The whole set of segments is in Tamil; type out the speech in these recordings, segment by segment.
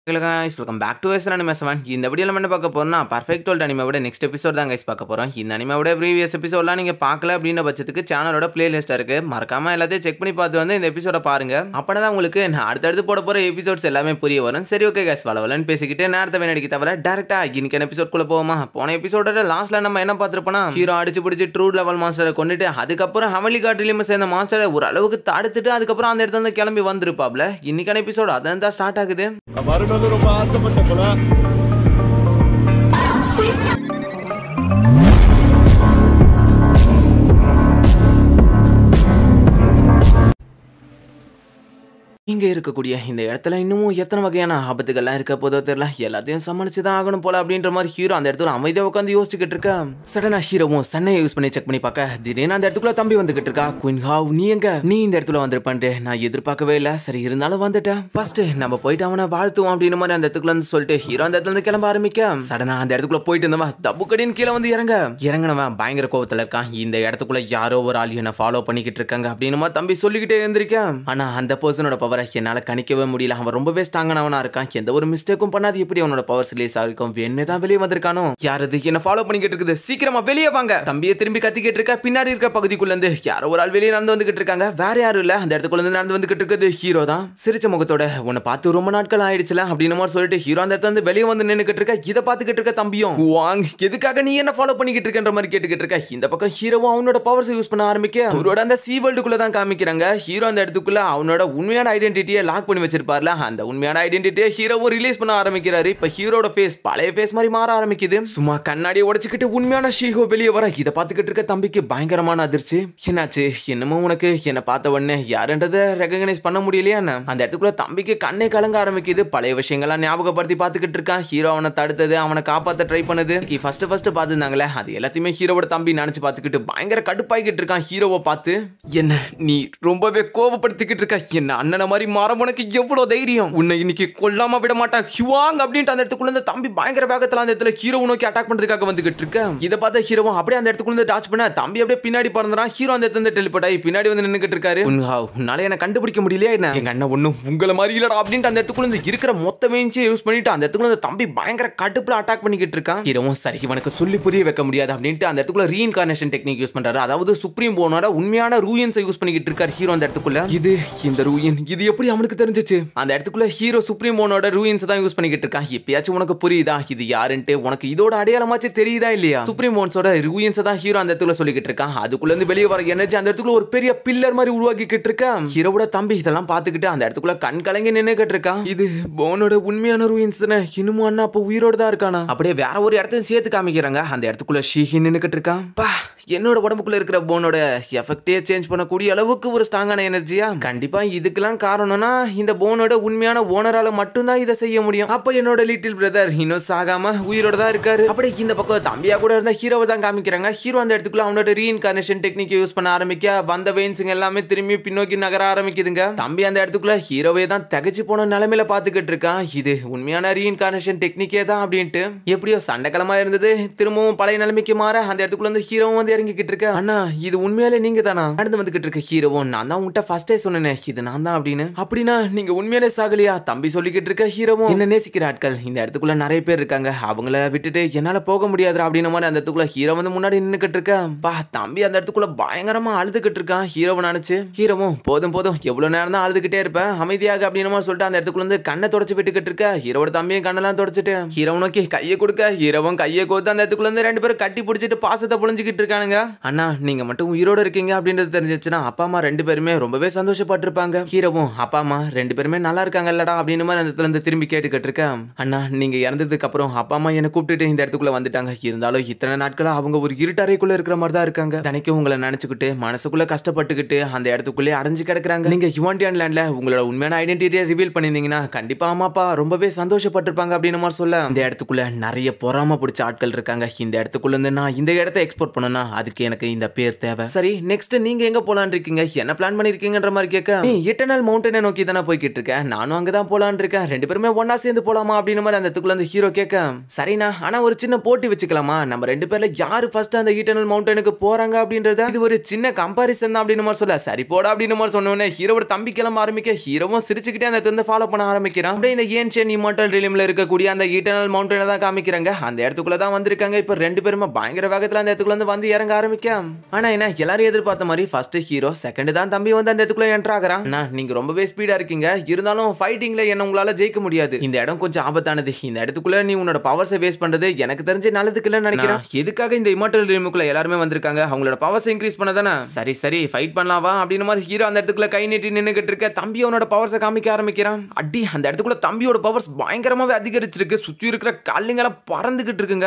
Hello guys welcome back to S anime seven இந்த வீடியோவில் நம்ம என்ன பார்க்க போறோம்னா பர்ஃபெக்ட் வேர்ல்ட் அனிமையோட நெக்ஸ்ட் எபிசோட் தான் கைஸ் பார்க்க போகிறோம் இந்த அனிமையோட ப்ரீவியஸ் எபிசோட்லாம் நீங்கள் பார்க்கல அப்படின்ற பட்சத்துக்கு சேனலோட பிளேலிஸ்ட்டாக இருக்குது மறக்காம எல்லாத்தையும் செக் பண்ணி பார்த்து வந்து இந்த எபிசோட பாருங்க அப்போ தான் உங்களுக்கு நான் அடுத்தடுத்து போட போகிற எபிசோட்ஸ் எல்லாமே புரிய வரும் சரி ஓகே கைஸ் வளவலன்னு பேசிக்கிட்டு நேரத்தை வேணடிக்க தவிர டேரெக்டாக இன்னைக்கு எபிசோட்குள்ளே போவோமா போன எபிசோடோட லாஸ்ட்டில் நம்ம என்ன பார்த்துருப்போம்னா ஹீரோ அடிச்சு பிடிச்சி ட்ரூ லெவல் மாஸ்டரை கொண்டுட்டு அதுக்கப்புறம் ஹவலி காட்டிலையும் சேர்ந்த மாஸ்டரை ஒரு அளவுக்கு தடுத்துட்டு அதுக்கப்புறம் அந்த இடத்துல இருந்து கிளம்பி வந்திருப்பாப்ல இன்னைக்கான எபிசோட் அதான் தான் ஸ்டார்ட் ஆகுது மருமது ரொம்ப ஆசைப்பட்ட போல இங்க இருக்கக்கூடிய இந்த இடத்துல இன்னமும் எத்தனை வகையான ஆபத்துகள்லாம் இருக்க போதோ தெரியல எல்லாத்தையும் சமாளிச்சு தான் ஆகணும் போல அப்படின்ற மாதிரி ஹீரோ அந்த இடத்துல அமைதியா உட்காந்து யோசிச்சுக்கிட்டு இருக்கா சடனா ஹீரோவும் சன்னை யூஸ் பண்ணி செக் பண்ணி பார்க்க திடீர்னு அந்த இடத்துக்குள்ள தம்பி வந்துகிட்டு இருக்கா குயின் ஹாவ் நீ எங்க நீ இந்த இடத்துல வந்திருப்பான்ட்டு நான் எதிர்பார்க்கவே இல்லை சரி இருந்தாலும் வந்துட்டேன் ஃபர்ஸ்ட் நம்ம போயிட்டு அவனை வாழ்த்துவோம் அப்படின்னு மாதிரி அந்த இடத்துக்குள்ள வந்து சொல்லிட்டு ஹீரோ அந்த இடத்துல இருந்து கிளம்ப ஆரம்பிக்க சடனா அந்த இடத்துக்குள்ள போயிட்டு இருந்தவன் தப்பு கடின்னு கீழே வந்து இறங்க இறங்கினவன் பயங்கர கோவத்துல இருக்கான் இந்த இடத்துக்குள்ள யாரோ ஒரு ஆள் என்ன ஃபாலோ பண்ணிக்கிட்டு இருக்காங்க அப்படின்னு மாதிரி தம்பி சொல்லிக்கிட்டே இருந்திருக்கேன் ஆனா அந்த பர்சனோட பவரை என்னால கணிக்கவே முடியல அவன் ரொம்பவே ஸ்ட்ராங்கானவனா இருக்கான் எந்த ஒரு மிஸ்டேக்கும் பண்ணாது எப்படி அவனோட பவர் ரிலீஸ் ஆகிருக்கும் என்னதான் வெளியே வந்திருக்கானோ யார் அது என்ன ஃபாலோ பண்ணிக்கிட்டு இருக்குது சீக்கிரமா வெளியே வாங்க தம்பியை திரும்பி கத்திக்கிட்டு இருக்க பின்னாடி இருக்க பகுதிக்குள்ள இருந்து யாரோ ஒரு ஆள் வெளியே நடந்து வந்துகிட்டு இருக்காங்க வேற யாரும் இல்ல அந்த இடத்துக்குள்ள இருந்து நடந்து வந்துகிட்டு இருக்குது ஹீரோ தான் சிரிச்ச முகத்தோட உன்னை பார்த்து ரொம்ப நாட்கள் ஆயிடுச்சுல அப்படின்னு மாதிரி சொல்லிட்டு ஹீரோ அந்த இடத்துல இருந்து வெளியே வந்து நின்னுக்கிட்டு இருக்க இதை பார்த்துக்கிட்டு இருக்க தம்பியும் வாங் எதுக்காக நீ என்ன ஃபாலோ பண்ணிக்கிட்டு இருக்கன்ற மாதிரி கேட்டுக்கிட்டு இருக்க இந்த பக்கம் ஹீரோவும் அவனோட பவர்ஸ் யூஸ் பண்ண ஆரம்பிக்க அவரோட அந்த சி வேர்ல்டுக்குள்ள தான் காமிக்கிறாங்க ஹீரோ அந்த இடத்துக்குள்ள அவனோட உண்மையான ஐடென்டிட்டியை லாக் பண்ணி வச்சிருப்பார்ல அந்த உண்மையான ஐடென்டிட்டியை ஹீரோவும் ரிலீஸ் பண்ண ஆரம்பிக்கிறாரு இப்ப ஹீரோட ஃபேஸ் பழைய ஃபேஸ் மாதிரி மாற ஆரம்பிக்குது சும்மா கண்ணாடியை உடைச்சுக்கிட்டு உண்மையான ஷீஹோ வெளியே வர இதை பார்த்துக்கிட்டு இருக்க தம்பிக்கு பயங்கரமான அதிர்ச்சி என்னாச்சு என்னமோ உனக்கு என்ன பார்த்த உடனே யாருன்றதை ரெகனைஸ் பண்ண முடியலையா என்ன? அந்த இடத்துக்குள்ள தம்பிக்கு கண்ணே கலங்க ஆரம்பிக்குது பழைய விஷயங்கள்லாம் ஞாபகப்படுத்தி பார்த்துக்கிட்டு இருக்கான் ஹீரோ அவனை தடுத்தது அவனை காப்பாத்த ட்ரை பண்ணது ஃபர்ஸ்ட் ஃபர்ஸ்ட் பார்த்துருந்தாங்களே அது எல்லாத்தையுமே ஹீரோவோட தம்பி நினைச்சு பார்த்துக்கிட்டு பயங்கர கடுப்பாகிக்கிட்டு இருக்கான் ஹீரோவை பார்த்து என்ன நீ ரொம்பவே கோபப்படுத்திக்கிட்டு இருக்க என்ன அண்ணனை மாதிரி மாற உனக்கு எவ்வளவு தைரியம் உன்னை இன்னைக்கு கொல்லாம விட மாட்டான் ஹுவாங் அப்படின்ட்டு அந்த இடத்துக்குள்ள இருந்து தம்பி பயங்கர வேகத்துல அந்த இடத்துல ஹீரோ நோக்கி அட்டாக் பண்றதுக்காக வந்துகிட்டு இருக்க இதை பார்த்த ஹீரோவும் அப்படியே அந்த இடத்துக்குள்ள இருந்து டாச் பண்ண தம்பி அப்படியே பின்னாடி பறந்துறான் ஹீரோ அந்த இடத்துல டெலிபோர்ட் ஆகி பின்னாடி வந்து நின்னுகிட்டு இருக்காரு உன்ஹாவ், உன்னால என்ன கண்டுபிடிக்க முடியலையா என்ன எங்க அண்ணன் ஒண்ணும் உங்களை மாதிரி இல்லடா அப்படின்ட்டு அந்த இடத்துக்குள்ள இருந்து இருக்கிற மொத்த வேஞ்சியை யூஸ் பண்ணிட்டு அந்த இடத்துக்குள்ள இருந்து தம்பி பயங்கர கடுப்புல அட்டாக் பண்ணிக்கிட்டு இருக்கான் ஹீரோவும் சரி இவனுக்கு சொல்லி புரிய வைக்க முடியாது அப்படின்ட்டு அந்த இடத்துக்குள்ள ரீஇன்கார்னேஷன் டெக்னிக் யூஸ் பண்றாரு அதாவது சுப்ரீம் போனோட உண்மையான ரூயன்ஸை யூஸ் பண்ணிக்கிட்டு இருக்காரு ஹீரோ அந்த இடத்துக்குள்ள இது இந்த ரூயன் இது எப்படி அவனுக்கு தெரிஞ்சிச்சு அந்த இடத்துக்குள்ள ஹீரோ சுப்ரீம் போனோட ரூயன்ஸ் தான் யூஸ் பண்ணிக்கிட்டு இருக்கான் எப்பயாச்சும் உனக்கு புரியுதா இது யாருன்ட்டு உனக்கு இதோட அடையாளமாச்சு தெரியுதா இல்லையா சுப்ரீம் போன்ஸோட ரூயன்ஸ் தான் ஹீரோ அந்த இடத்துல சொல்லிக்கிட்டு இருக்கான் அதுக்குள்ள இருந்து வெளியே வர எனர்ஜி அந்த இடத்துக்குள்ள ஒரு பெரிய பில்லர் மாதிரி உருவாக்கிக்கிட்டு இருக்கான் ஹீரோவோட தம்பி இதெல்லாம் பார்த்துக்கிட்டு அந்த இடத்துக்குள்ள கண் கலங்கி நின்னுக்கிட்டு இருக்கான் இது போனோட உண்மையான ரூயின்ஸ் தானே இன்னமும் அண்ணா அப்போ உயிரோட தான் இருக்கானா அப்படியே வேற ஒரு இடத்தையும் சேர்த்து காமிக்கிறாங்க அந்த இடத்துக்குள்ள ஷீஹி நின்னுக்கிட்டு இருக்கான் பா என்னோட உடம்புக்குள்ள இருக்கிற போனோட எஃபெக்டே சேஞ்ச் பண்ணக்கூடிய அளவுக்கு ஒரு ஸ்ட்ராங்கான எனர்ஜியா கண்டிப்பா இதுக்கெல்லாம் காரணம்னா இந்த போனோட உண்மையான ஓனரால மட்டும்தான் இதை செய்ய முடியும் அப்ப என்னோட லிட்டில் பிரதர் இன்னும் சாகாம உயிரோட தான் இருக்காரு அப்படியே இந்த பக்கம் தம்பியா கூட இருந்த ஹீரோவை தான் காமிக்கிறாங்க ஹீரோ அந்த இடத்துக்குள்ள அவனோட ரீஇன்கார்னேஷன் டெக்னிக் யூஸ் பண்ண ஆரம்பிக்க வந்த வெயின்ஸுங்க எல்லாமே திரும்பி பின்னோக்கி நகர ஆரம்பிக்குதுங்க தம்பி அந்த இடத்துக்குள்ள ஹீரோவே தான் தகச்சு போன நிலைமையில பாத்துக்கிட்டு இருக்கான் இது உண்மையான ரீஇன்கார்னேஷன் டெக்னிக்கே தான் அப்படின்ட்டு எப்படியோ சண்டைக்கிழமா இருந்தது திரும்பவும் பழைய நிலைமைக்கு மாற அந்த இடத்துக்குள்ள வந்து ஹீரோவும் வந்து இறங்கிக்கிட்டு இருக்க அண்ணா இது உண்மையாலே நீங்க தானா நடந்து வந்துகிட்டு இருக்க ஹீரோவும் நான் தான் உன்கிட்ட ஃபர்ஸ்டே சொன்னேனே இது நான் தான் அப்படின்னு அப்படின்னா நீங்க உண்மையாலே சாகலையா தம்பி சொல்லிக்கிட்டு இருக்க ஹீரோவும் என்ன நேசிக்கிற ஆட்கள் இந்த இடத்துக்குள்ள நிறைய பேர் இருக்காங்க அவங்கள விட்டுட்டு என்னால போக முடியாதுடா அப்படின்னு மாதிரி அந்த இடத்துக்குள்ள ஹீரோ வந்து முன்னாடி நின்னுக்கிட்டு இருக்க பா தம்பி அந்த இடத்துக்குள்ள பயங்கரமா அழுதுகிட்டு இருக்கான் ஹீரோவை நினைச்சு ஹீரோவும் போதும் போதும் எவ்வளவு நேரம் தான் அழுதுகிட்டே இருப்பேன் அமைதியாக அப்படின்னு மாதிரி சொல்லிட்டு அந்த இடத்துக்குள்ள இருந்து கண்ணை தொடச்சு விட்டுக்கிட்டு இருக்க ஹீரோட தம்பியும் கண்ணெல்லாம் தொடச்சிட்டு ஹீரோ நோக்கி கையை கொடுக்க ஹீரோவும் கையை கோத்து அந்த இடத்துக்குள்ள இருந்து ரெண்டு பேரும் கட்டி பிடிச்சிட்டு பாசத்தை புழிஞ்சுக்கிட்டு இருக்கானுங்க அண்ணா நீங்க மட்டும் உயிரோட இருக்கீங்க அப்படின்றது தெரிஞ்சிச்சுன்னா அப்பா அம்மா ரெண்டு பேருமே ரொம்பவே சந்தோஷப்பட்டிருப்பாங்க ஹீரோவும் அப்பா அம்மா ரெண்டு பேருமே நல்லா இருக்காங்கல்லடா அப்படின்னு மாதிரி அந்த இடத்துல இருந்து திரும்பி கேட்டுக்கிட்டு இருக்கேன் அண்ணா நீங்க இறந்ததுக்கு அப்புறம் அப்பா அம்மா என்ன கூப்பிட்டுட்டு இந்த இடத்துக்குள்ள வந்துட்டாங்க இருந்தாலும் இத்தனை நாட்களா அவங்க ஒரு இருட்டறைக்குள்ள இருக்கிற மாதிரி தான் இருக்காங்க தனிக்கும் உங்களை நினைச்சுக்கிட்டு மனசுக்குள்ள கஷ்டப்பட்டுக்கிட்டு அந்த இடத்துக்குள்ளே அடைஞ்சு கிடக்குறாங்க நீங்க ஹியூமானிட்டியன் லேண்ட்ல உங்களோட உண்மையான ஐடென்டிட்டியை ரிவீல் பண்ணியிருந்தீங்கன்னா கண்டிப்பா அம்மா அப்பா ரொம்பவே சந்தோஷப்பட்டிருப்பாங்க அப்படின்னு மாதிரி சொல்ல இந்த இடத்துக்குள்ள நிறைய பொறாம பிடிச்ச ஆட்கள் இருக்காங்க இந்த இடத்துக்குள்ள இருந்து நான் இந்த இடத்த எக்ஸ்போர்ட் பண்ணனா அதுக்கு எனக்கு இந்த பேர் தேவை சரி நெக்ஸ்ட் நீங்க எங்க போலான் இருக்கீங்க என்ன பிளான் பண்ணிருக்கீங்கன்ற மாதிரி கேட்க இட்டர்னல் மவுண்ட் மவுண்டனை நோக்கி தானே போய்கிட்டு இருக்கேன் நானும் அங்கதான் போலான்னு இருக்கேன் ரெண்டு பேருமே ஒண்ணா சேர்ந்து போலாமா அப்படின்னு மாதிரி அந்த இடத்துக்குள்ள அந்த ஹீரோ கேட்க சரிண்ணா ஆனா ஒரு சின்ன போட்டி வச்சுக்கலாமா நம்ம ரெண்டு பேர்ல யாரு ஃபர்ஸ்ட் அந்த ஈட்டர்னல் மவுண்டனுக்கு போறாங்க அப்படின்றத இது ஒரு சின்ன கம்பாரிசன் தான் அப்படின்னு மாதிரி சொல்ல சரி போடா அப்படின்னு மாதிரி சொன்ன உடனே ஹீரோவோட தம்பி கிளம்ப ஆரம்பிக்க ஹீரோவும் சிரிச்சுக்கிட்டே அந்த இடத்துல ஃபாலோ பண்ண ஆரம்பிக்கிறான் அப்படியே இந்த ஏன்ஷியன் இமார்டல் ரிலிம்ல இருக்கக்கூடிய அந்த ஈட்டர்னல் மவுண்டனை தான் காமிக்கிறாங்க அந்த இடத்துக்குள்ள தான் வந்திருக்காங்க இப்போ ரெண்டு பேருமே பயங்கர வேகத்துல அந்த இடத்துக்குள்ள வந்து வந்து இறங்க ஆரம்பிக்க ஆனா என்ன எல்லாரும் எதிர்பார்த்த மாதிரி ஃபர்ஸ்ட் ஹீரோ செகண்ட் தான் தம்பி வந்து அந்த இடத்துக்குள்ள என்டர் ஆகிறான் அண்ணா, நீங்க ரொம்பவே ஸ்பீடா இருக்கீங்க இருந்தாலும் ஃபைட்டிங்ல என்ன உங்களால ஜெயிக்க முடியாது இந்த இடம் கொஞ்சம் ஆபத்தானது இந்த இடத்துக்குள்ள நீ உன்னோட பவர்ஸை வேஸ்ட் பண்றது எனக்கு தெரிஞ்சு நல்லதுக்கு இல்லைன்னு நினைக்கிறேன் எதுக்காக இந்த இமார்டல் ரிமுக்குள்ள எல்லாருமே வந்திருக்காங்க அவங்களோட பவர்ஸ் இன்க்ரீஸ் பண்ண தானே சரி சரி ஃபைட் பண்ணலாம் வா அப்படின்னு மாதிரி ஹீரோ அந்த இடத்துக்குள்ள கை நீட்டி நின்னுகிட்டு இருக்க தம்பி அவனோட பவர்ஸை காமிக்க ஆரம்பிக்கிறான் அடி அந்த இடத்துக்குள்ள தம்பியோட பவர்ஸ் பயங்கரமாவே அதிகரிச்சிருக்கு சுத்தி இருக்கிற கல்லுங்கெல்லாம் பறந்துகிட்டு இருக்குங்க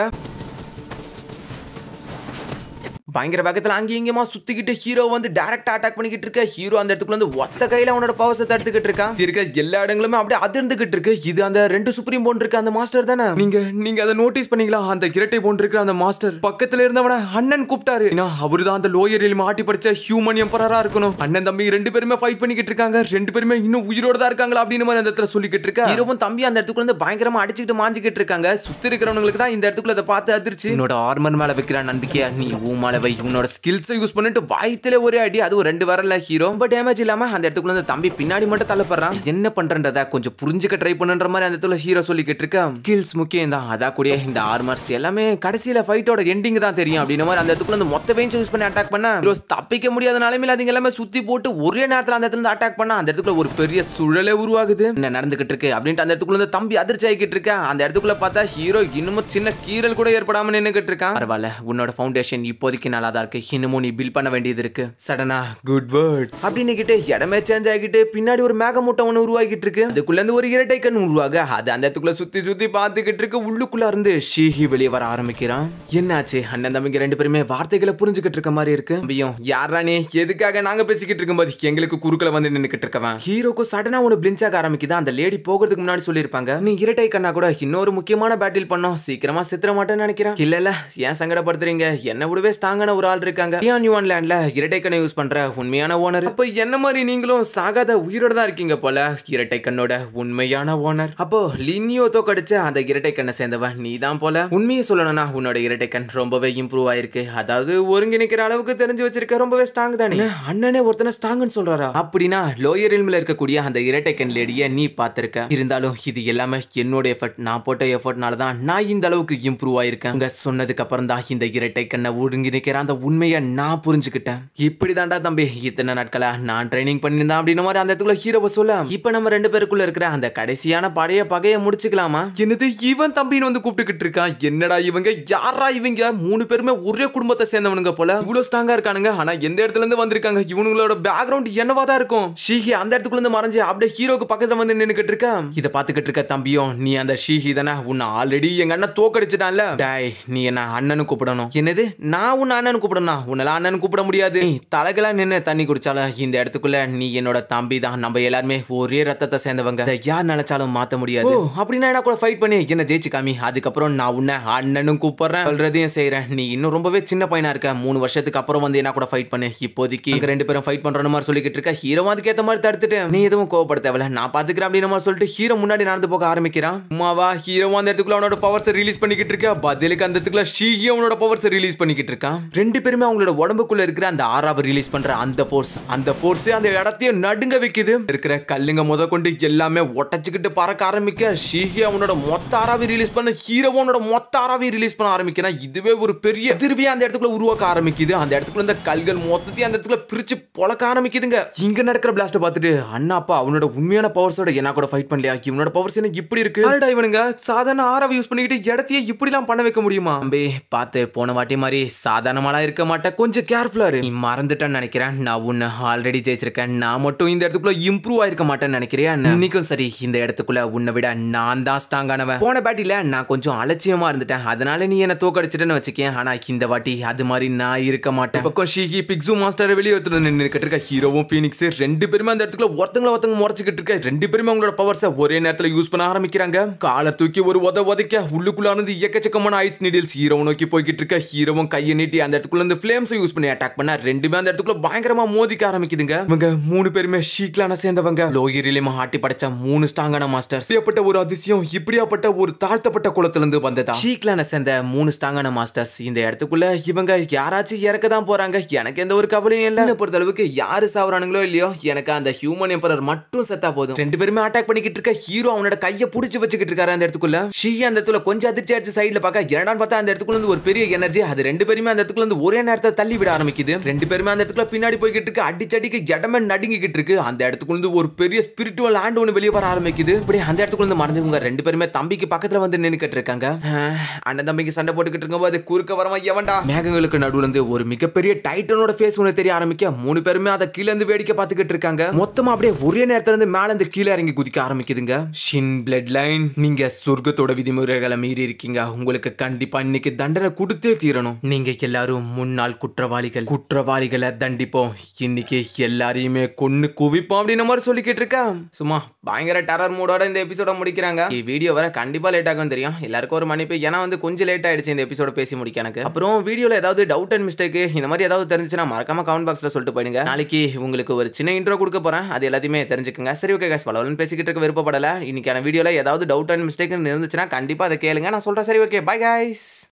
பயங்கர வேகத்துல அங்கேயும் இங்கேயுமா சுத்திக்கிட்டு ஹீரோ வந்து டைரக்டா அட்டாக் பண்ணிக்கிட்டு இருக்க ஹீரோ அந்த இடத்துக்குள்ள வந்து ஒத்த கையில அவனோட பவர்ஸை தடுத்துக்கிட்டு இருக்கான் இருக்கிற எல்லா இடங்களுமே அப்படியே அதிர்ந்துகிட்டு இருக்கு இது அந்த ரெண்டு சுப்ரீம் போன் இருக்க அந்த மாஸ்டர் தானே நீங்க நீங்க அதை நோட்டீஸ் பண்ணீங்களா அந்த இரட்டை போன் இருக்கிற அந்த மாஸ்டர் பக்கத்துல இருந்தவன அண்ணன் கூப்பிட்டாரு ஏன்னா அவரு தான் அந்த லோயரில் மாட்டி படிச்ச ஹியூமன் எம்பரரா இருக்கணும் அண்ணன் தம்பி ரெண்டு பேருமே ஃபைட் பண்ணிக்கிட்டு இருக்காங்க ரெண்டு பேருமே இன்னும் உயிரோட தான் இருக்காங்களா அப்படின்னு மாதிரி அந்த இடத்துல சொல்லிக்கிட்டு இருக்க ஹீரோவும் தம்பி அந்த இடத்துக்குள்ள இருந்து பயங்கரமா அடிச்சுக்கிட்டு மாஞ்சிக்கிட்டு இருக்காங்க சுத்தி இருக்கிறவங்களுக்கு தான் இந்த இடத்துக்குள்ள அதை பார்த்து அதிர்ச்சி என்னோட ஆர்மர் மேல வைக்கிற நம்பிக்கையா நீ ஊ மேல வை உன்னோட ஸ்கில்ஸை யூஸ் பண்ணிட்டு வாய்த்திலே ஒரே அடி அதுவும் ரெண்டு வரல ஹீரோ ரொம்ப டேமேஜ் இல்லாம அந்த இடத்துக்குள்ள இந்த தம்பி பின்னாடி மட்டும் தள்ளப்படுறான் என்ன பண்றன்றத கொஞ்சம் புரிஞ்சுக்க ட்ரை பண்ணுன்ற மாதிரி அந்த இடத்துல ஹீரோ சொல்லிக்கிட்டு இருக்க ஸ்கில்ஸ் முக்கியம் தான் அதா கூடிய இந்த ஆர்மர்ஸ் எல்லாமே கடைசியில ஃபைட்டோட எண்டிங் தான் தெரியும் அப்படின்ற மாதிரி அந்த இடத்துக்குள்ள இந்த மொத்த வேஞ்ச் யூஸ் பண்ணி அட்டாக் பண்ண ஹீரோஸ் தப்பிக்க முடியாத நிலைமையில அதுங்க எல்லாமே சுத்தி போட்டு ஒரே நேரத்துல அந்த இடத்துல அட்டாக் பண்ணா அந்த இடத்துக்குள்ள ஒரு பெரிய சுழலே உருவாகுது என்ன நடந்துகிட்டு இருக்கு அப்படின்ட்டு அந்த இடத்துக்குள்ள இருந்து தம்பி அதிர்ச்சி ஆகிக்கிட்டு இருக்க அந்த இடத்துக்குள்ள பார்த்தா ஹீரோ இன்னமும் சின்ன கீறல் கூட ஏற்படாம நின்னுகிட்டு இருக்கான் பரவாயில்ல உன்னோட ஃபவுண்டேஷன் இப்போதைக்கு நல்லா தான் இருக்கு இன்னமும் நீ பில் பண்ண வேண்டியது இருக்கு சடனா குட் வேர்ட்ஸ் அப்படின்னு கிட்டே இடமே சேஞ்ச் ஆகிட்டு பின்னாடி ஒரு மேகமூட்டம் ஒன்று உருவாகிட்டு இருக்கு அதுக்குள்ள இருந்து ஒரு இரட்டை கண் உருவாக அது அந்த இடத்துக்குள்ள சுத்தி சுத்தி பார்த்துக்கிட்டு இருக்கு உள்ளுக்குள்ள இருந்து ஷீஹி வெளியே வர ஆரம்பிக்கிறான் என்னாச்சு அண்ணன் தம்பிங்க ரெண்டு பேருமே வார்த்தைகளை புரிஞ்சுக்கிட்டு இருக்க மாதிரி இருக்கு தம்பியும் யாரா நீ எதுக்காக நாங்க பேசிக்கிட்டு இருக்கும்போது எங்களுக்கு குறுக்கல வந்து நின்னுக்கிட்டு இருக்கவன் ஹீரோக்கு சடனா ஒன்று பிளிஞ்ச் ஆக ஆரம்பிக்குது அந்த லேடி போகிறதுக்கு முன்னாடி சொல்லியிருப்பாங்க நீ இரட்டை கண்ணா கூட இன்னொரு முக்கியமான பேட்டில் பண்ணோம் சீக்கிரமா சித்திர மாட்டேன்னு நினைக்கிறேன் இல்ல இல்ல ஏன் சங்கடப்படுத்துறீங்க என்ன விடவே ஸ்ட்ராங்கான ஒரு ஆள் இருக்காங்க டியான் யுவான் லேண்ட்ல இரட்டை கண்ணை யூஸ் பண்ற உண்மையான ஓனர் அப்ப என்ன மாதிரி நீங்களும் சாகாத உயிரோட தான் இருக்கீங்க போல இரட்டை கண்ணோட உண்மையான ஓனர் அப்போ லினியோ தோக்கடிச்ச அந்த இரட்டை கண்ணை சேர்ந்தவன் நீ தான் போல உண்மையை சொல்லணும்னா உன்னோட இரட்டை கண் ரொம்பவே இம்ப்ரூவ் ஆயிருக்கு அதாவது ஒருங்கிணைக்கிற அளவுக்கு தெரிஞ்சு வச்சிருக்க ரொம்பவே ஸ்ட்ராங் தானே என்ன, அண்ணனே ஒருத்தனை ஸ்ட்ராங்னு சொல்றாரா அப்படின்னா லோயர் இல்மில் இருக்கக்கூடிய அந்த இரட்டை கண் லேடிய நீ பார்த்திருக்க இருந்தாலும் இது எல்லாமே என்னோட எஃபர்ட் நான் போட்ட எஃபர்ட்னால தான் நான் இந்த அளவுக்கு இம்ப்ரூவ் ஆயிருக்கேன் உங்க சொன்னதுக்கு அப்புறம் தான் இந்த இரட்டை கண்ணை ஒருங்கிணைக்கிற அந்த உண்மையை நான் புரிஞ்சுக்கிட்டேன் இப்படி தாண்டா தம்பி இத்தனை நாட்களா நான் ட்ரைனிங் பண்ணியிருந்தேன் அப்படின்னு மாதிரி அந்த இடத்துல ஹீரோவை சொல்ல இப்ப நம்ம ரெண்டு பேருக்குள்ள இருக்கிற அந்த கடைசியான பழைய பகையை முடிச்சுக்கலாமா என்னது இவன் தம்பின்னு வந்து கூப்பிட்டுக்கிட்டு இருக்கான் என்னடா இவங்க யாரா இவங்க மூணு பேருமே ஒரே குடும்பத்தை சேர்ந்தவனுங்க போல இவ்வளவு ஸ்ட்ராங்கா இருக்கானுங்க ஆனா எந்த இடத்துல இருந்து வந்திருக்காங்க இவனுங்களோட பேக்ரவுண்ட் என்னவா தான் இருக்கும் ஷீஹி அந்த இடத்துக்குள்ள இருந்து மறைஞ்சு அப்படியே ஹீரோக்கு பக்கத்துல வந்து நின்னுக்கிட்டு இருக்க இத பாத்துக்கிட்டு இருக்க தம்பியும் நீ அந்த ஷீஹி தானே உன்னை ஆல்ரெடி எங்க அண்ணன் தோக்கடிச்சிட்டான்ல டாய் நீ என்ன அண்ணனு கூப்பிடணும் என்னது நான் உன்னை அண்ணனு கூப்பிடணும் உன்னெல்லாம் அண்ணனு கூப்பிட முடியாது நீ தலைகளா நின்னு தண்ணி குடிச்சாலும் இந்த இடத்துக்குள்ள நீ என்னோட தம்பி தான் நம்ம எல்லாருமே ஒரே ரத்தத்தை சேர்ந்தவங்க இதை யார் நினைச்சாலும் மாத்த முடியாது ஓ, அப்படின்னா என்ன கூட ஃபைட் பண்ணி என்ன ஜெயிச்சு காமி அதுக்கப்புறம் நான் உன்னை அண்ணனும் கூப்பிடுறேன் சொல்றதையும் செய்றேன் நீ இன்னும் ரொம்பவே சின்ன பையனா இருக்க மூணு வருஷத்துக்கு அப்புறம் வந்து என்ன கூட ஃபைட் பண்ணு இப்போதைக்கு இங்க ரெண்டு பேரும் ஃபைட் பண்ற மாதிரி சொல்லிக்கிட்டு இருக்க ஹீரோ அதுக்கேத்த மாதிரி தடுத்துட்டு நீ எதுவும் கோவப்பட தேவையில்ல நான் பாத்துக்கிறேன் அப்படின்னு மாதிரி சொல்லிட்டு ஹீரோ முன்னாடி நடந்து போக ஆரம்பிக்கிறான் உமாவா ஹீரோ அந்த இடத்துக்குள்ள அவனோட பவர்ஸ் ரிலீஸ் பண்ணிக்கிட்டு இருக்க பதிலுக்கு அந்த இடத்துக்குள்ள ஷீஹி அவனோட பவர்ஸ் ரிலீஸ் பண்ணிக்கிட்டு இருக்கான் ரெண்டு பேருமே அவங்களோட உடம்புக்குள்ள இருக்கிற அந்த ஆறாவை ரிலீஸ் பண்ற அந்த ஃபோர்ஸ் அந்த ஃபோர்ஸ் அந்த இடத்தையே நடுங்க வைக்குது இருக்கிற கல்லுங்க முத கொண்டு எல்லாமே ஒட்டச்சுக்கிட்டு பறக்க ஆரம்பிக்க ஷீஹி அவனோட மொத்த ஆறாவை ரிலீஸ் பண்ண ஹீரோ அவனோட மொத்த ஆறாவை ரிலீஸ் பண்ண ஆரம்பிக்கிறான் இதுவே ஒரு பெரிய திருவியா அந்த இடத்துக்குள்ள உருவாக்க ஆரம்பிக்குது அந்த இடத்துக்குள்ள இந்த கல்கள் மொத்தத்தையும் அந்த இடத்துல பிரிச்சு பொழக்க ஆரம்பிக்குதுங்க இங்க நடக்கிற பிளாஸ்ட பார்த்துட்டு அண்ணா அப்பா அவனோட உண்மையான பவர்ஸோட என்ன கூட ஃபைட் பண்ணலையா இவனோட பவர்ஸ் என்ன இப்படி இருக்கு யாருடா இவனுங்க சாதாரண ஆறாவை யூஸ் பண்ணிக்கிட்டு இடத்தையே இப்படிலாம் பண்ண வைக்க முடியுமா தம்பி பார்த்து போன வாட்டி மாதிரி சாதாரணமாலாம் இருக்க மாட்டேன் கொஞ்சம் கேர்ஃபுல்லா இரு நீ மறந்துட்டேன்னு நினைக்கிறேன் நான் உன்னை ஆல்ரெடி ஜெயிச்சிருக்கேன் நான் மட்டும் இந்த இடத்துக்குள்ள இம்ப்ரூவ் ஆயிருக்க மாட்டேன்னு நினைக்கிறியா இன்னைக்கும் சரி இந்த இடத்துக்குள்ள உன்னை விட நான் தான் ஸ்ட்ராங்கானவன் போன பேட்டில நான் கொஞ்சம் அலட்சியமா இருந்துட்டேன் அதனால நீ என்ன தோக்கடிச்சிட்டேன்னு வச்சுக்கேன் ஆனா இந்த வாட்டி அது மாதிரி நான் இருக்க மாட்டேன் பக்கம் ஷீஹி பிக்ஸு மாஸ்டர் வெளியே எடுத்துட்டு வந்து நின்னுக்கிட்டு இருக்க ஹீரோவும் ஃபீனிக்ஸ் ரெண்டு பேருமே அந்த இடத்துக்குள்ள ஒருத்தங்கள ஒருத்தங்க முறைச்சிக்கிட்டு இருக்க ரெண்டு பேருமே அவங்களோட பவர்ஸை ஒரே நேரத்துல யூஸ் பண்ண ஆரம்பிக்கிறாங்க காலை தூக்கி ஒரு உத உதைக்க உள்ளுக்குள்ள இருந்து எக்கச்சக்கமான ஐஸ் நீடில்ஸ் ஹீரோவை நோக்கி போய்கிட்டு இருக்க ஹீரோவும் கையை நீட்டி அந்த இடத்துக்குள்ள இருந்து ஃபிளேம்ஸ் யூஸ் பண்ணி அட்டாக் பண்ண ரெண்டுமே அந்த இடத்துக்குள்ள பயங்கரமா மோதிக்க ஆரம்பிக்குதுங்க இவங்க மூணு பேருமே ஷீக்லான சேர்ந்தவங்க லோகிரிலிமா ஆட்டி படைச்ச மூணு ஸ்ட்ராங்கான மாஸ்டர்ஸ் இப்படியாப்பட்ட ஒரு அதிசயம் இப்படியாப்பட்ட ஒரு தாழ்த்தப்பட்ட குளத்துல இருந்து வந்ததா ஷீக்லான சேர்ந்த மூணு ஸ்ட்ராங்கான மாஸ்டர்ஸ் இந்த இடத்துக்குள்ள இவங்க யாராச்சும் இறக்க தான் போறாங்க எனக்கு எந்த ஒரு கவலையும் இல்ல என்னை பொறுத்த அளவுக்கு யாரு சாவறானுங்களோ இல்லையோ எனக்கு அந்த ஹியூமன் எம்பரர் மட்டும் செத்தா போதும் ரெண்டு பேருமே அட்டாக் பண்ணிக்கிட்டு இருக்க ஹீரோ அவனோட கையை புடிச்சு வச்சுக்கிட்டு இருக்காரு அந்த இடத்துக்குள்ள ஷீ அந்த இடத்துல கொஞ்சம் அதிர்ச்சி அடிச்சு சைடுல பார்க்க இரண்டாம் பார்த்தா அந்த இடத்துக்குள்ள இருந்து ஒரு பெரிய எனர்ஜி அது ரெண்டு பேருமே அந்த இடத்துக்குள்ள இருந்து ஒரே நேரத்தில் தள்ளி விட ஆரம்பிக்குது ரெண்டு பேருமே அந்த இடத்துக்குள்ள பின்னாடி போய்கிட்டு இருக்கு அடிச்சடிக்கு இடமே நடுங்கிக்கிட்டு இருக்கு அந்த இடத்துக்குள்ள இருந்து ஒரு பெரிய ஸ்பிரிச்சுவல் ஹேண்ட் ஒன்று வெளியே வர ஆரம்பிக்குது இப்படி அந்த இடத்துக்குள்ள இருந்து மறைஞ்சவங்க ரெண்டு பேருமே தம்பிக்கு பக்கத்துல வந்து நின்னுக்கிட்டு இருக்காங்க ஆஹ், அண்ணன் தம்பிக்கு சண்டை போட்டுக்கிட்டு இருக்கும்போது குறுக்க வரமா எவன்டா மேகங்களுக்கு நடுவுல இருந்து ஒரு மிகப்பெரிய டைட்டனோட ஃபேஸ் ஒன்று தெரிய ஆரம்பிக்க மூணு பேருமே அதை கீழ இருந்து வேடிக்கை பார்த்துக்கிட்டு இருக்காங்க மொத்தமா அப்படியே ஒரே நேரத்துல இருந்து மேல இருந்து கீழே இறங்கி குதிக்க ஆரம்பிக்குதுங்க ஷின் பிளட் லைன் நீங்க சொர்க்கத்தோட விதிமுறைகளை மீறி இருக்கீங்க உங்களுக்கு கண்டிப்பா இன்னைக்கு தண்டனை கொடுத்தே தீரணும் நீங்க எல்லாரும் முன்னாள் குற்றவாளிகள் குற்றவாளிகளை தண்டிப்போம் இன்னைக்கு எல்லாரையுமே கொன்னு குவிப்போம் அப்படின்ற மாதிரி சொல்லிக்கிட்டு இருக்கா சும்மா பயங்கர டெரர் மூடோட இந்த எபிசோட முடிக்கிறாங்க வீடியோ வர கண்டிப்பா லேட் ஆகும் தெரியும் எல்லாருக்கும் ஒரு மன்னிப்பு ஏன்னா வந்து கொஞ்சம் லேட் ஆயிடுச்சு இந்த எபிசோட பேசி முடிக்க எனக்கு அப்புறம் வீடியோல ஏதாவது டவுட் அண்ட் மிஸ்டேக் இந்த மாதிரி ஏதாவது தெரிஞ்சுச்சுன்னா மறக்காம கமெண்ட் பாக்ஸ்ல சொல்லிட்டு போயிடுங்க நாளைக்கு உங்களுக்கு ஒரு சின்ன இன்ட்ரோ கொடுக்க போறேன் அது எல்லாத்தையுமே தெரிஞ்சுக்கங்க சரி ஓகே கேஸ் பலவலன் பேசிக்கிட்டு இருக்க விருப்பப்படல இன்னைக்கான வீடியோல ஏதாவது டவுட் அண்ட் மிஸ்டேக் இருந்துச்சுன்னா கண்டிப்பா அதை கேளுங்க நான் சொல்றேன் சரி ஓகே பை guys